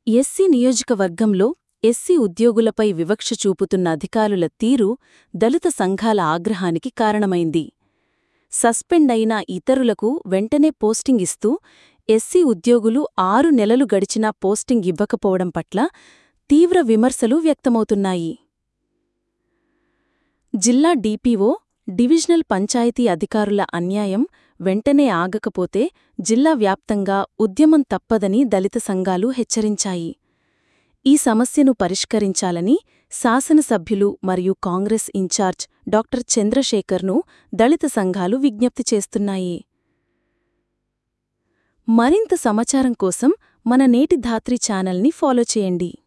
SC నియోజకవర్గంలో SC ఉద్యోగులపై వివక్ష చూపుతున్న అధికారుల తీరు దళిత సంఘాల ఆగ్రహానికి కారణమైంది సస్పెండ్ అయిన ఇతరులకు వెంటనే పోస్టింగ్ ఇస్తూ ఎస్సీ ఉద్యోగులు ఆరు నెలలు గడిచినా పోస్టింగ్ ఇవ్వకపోవడం పట్ల తీవ్ర విమర్శలు వ్యక్తమవుతున్నాయి జిల్లా డీపీఓ డివిజనల్ పంచాయతీ అధికారుల అన్యాయం వెంటనే ఆగకపోతే జిల్లా వ్యాప్తంగా ఉద్యమం తప్పదని దళిత సంఘాలు హెచ్చరించాయి ఈ సమస్యను పరిష్కరించాలని శాసనసభ్యులు మరియు కాంగ్రెస్ ఇన్ఛార్జ్ డాక్టర్ చంద్రశేఖర్ను దళిత సంఘాలు విజ్ఞప్తి చేస్తున్నాయి మరింత సమాచారం కోసం మన నేటి ధాత్రి ఛానల్ని ఫాలో చేయండి